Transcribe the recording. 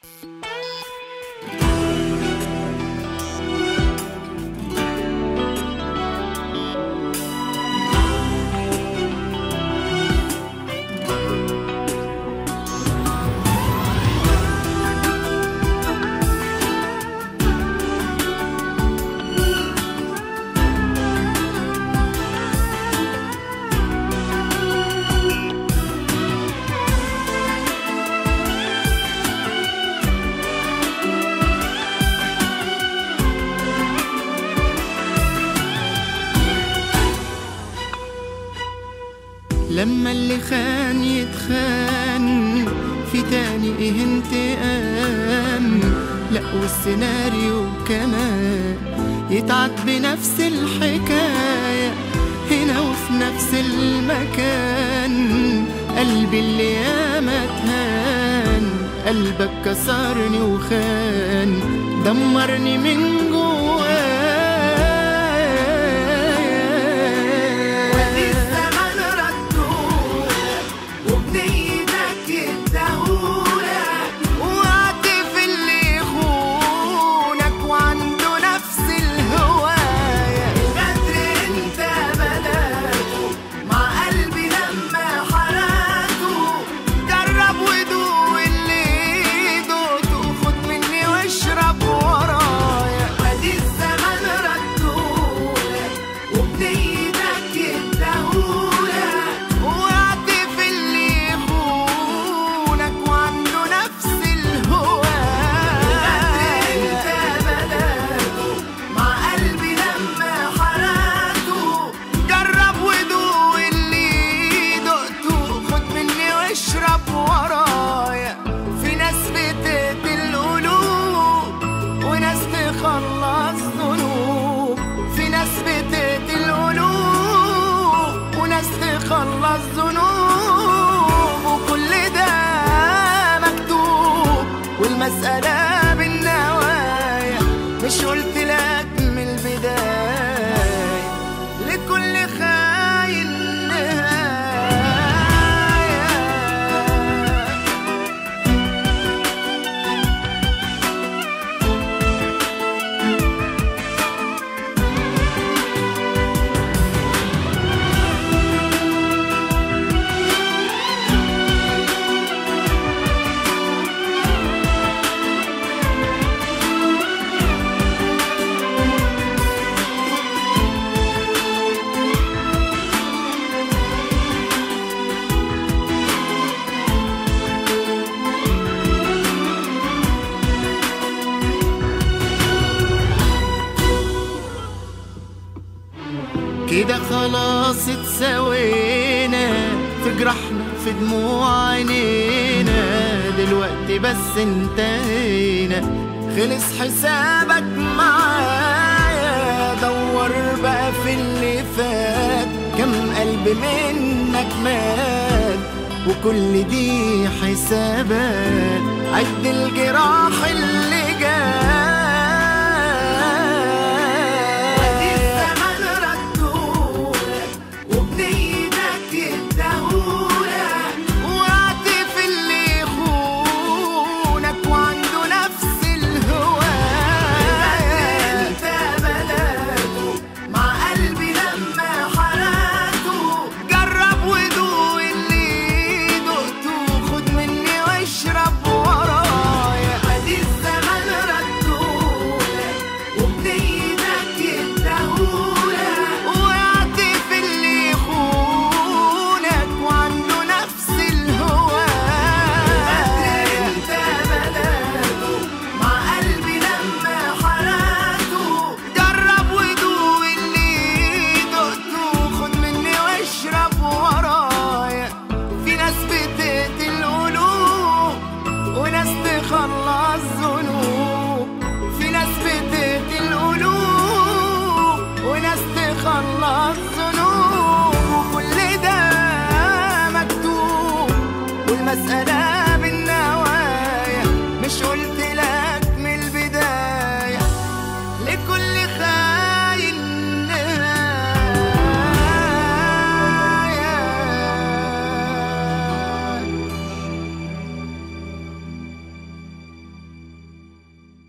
لما اللي خان يتخان في تاني ايه انتقام لا والسيناريو كمان يتعد بنفس الحكاية هنا وفي نفس المكان قلبي اللي ياما اتهان قلبك كسرني وخان دمرني من جوايا الزمن ردولك وبنيتك اداهولك وعاطف اللي يخونك وعنده نفس الهواية الغدر انت بدأته مع قلبي لما حرقته جرب ودوق اللي دوقته خد مني واشرب ورايا وادي الزمن ردولك وبنيتك اداهولك وعاطف اللي يخونك وعنده نفس الهواية انت بدأته مع قلبي لما حرقته جرب ودوق اللي دقته خد مني واشرب ورايا في ناس بتقتل قلوب وناس تخلص ذنوب في ناس بتقتل قلوب وناس تخلص ذنوب وكل ده مكتوب والمسألة بالنوايا مش قلت لك من البداية لكل خاين نهاية كده خلاص اتسوينا في جرحنا في دموع عينينا دلوقتي بس انتهينا خلص حسابك معايا دور بقى في اللي فات كم قلب منك مات وكل دي حسابات عد الجراح اللي